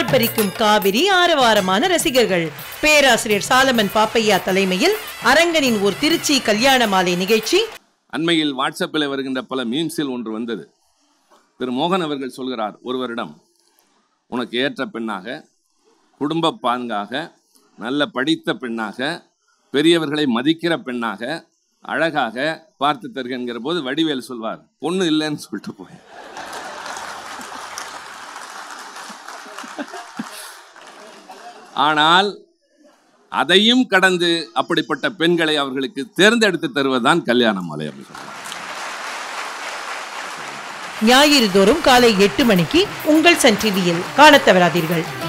ஆர்ப்பரிக்கும் காவிரி ஆரவாரமான ரசிகர்கள் பேராசிரியர் சாலமன் பாப்பையா தலைமையில் அரங்கனின் ஒரு திருச்சி கல்யாண மாலை நிகழ்ச்சி அண்மையில் வாட்ஸ்அப்பில் வருகின்ற பல மீம்ஸில் ஒன்று வந்தது திரு மோகன் அவர்கள் சொல்கிறார் ஒருவரிடம் உனக்கு ஏற்ற பெண்ணாக குடும்ப பாங்காக நல்ல படித்த பெண்ணாக பெரியவர்களை மதிக்கிற பெண்ணாக அழகாக பார்த்து தருகின்ற போது வடிவேல் சொல்வார் பொண்ணு இல்லைன்னு சொல்லிட்டு போய் ஆனால் அதையும் கடந்து அப்படிப்பட்ட பெண்களை அவர்களுக்கு தேர்ந்தெடுத்து தருவதுதான் கல்யாண மாலை அப்படின்னு சொல்றாங்க. ஞாயிறு தோறும் காலை எட்டு மணிக்கு உங்கள் சன் டிவியில் காணத் தவறாதீர்கள்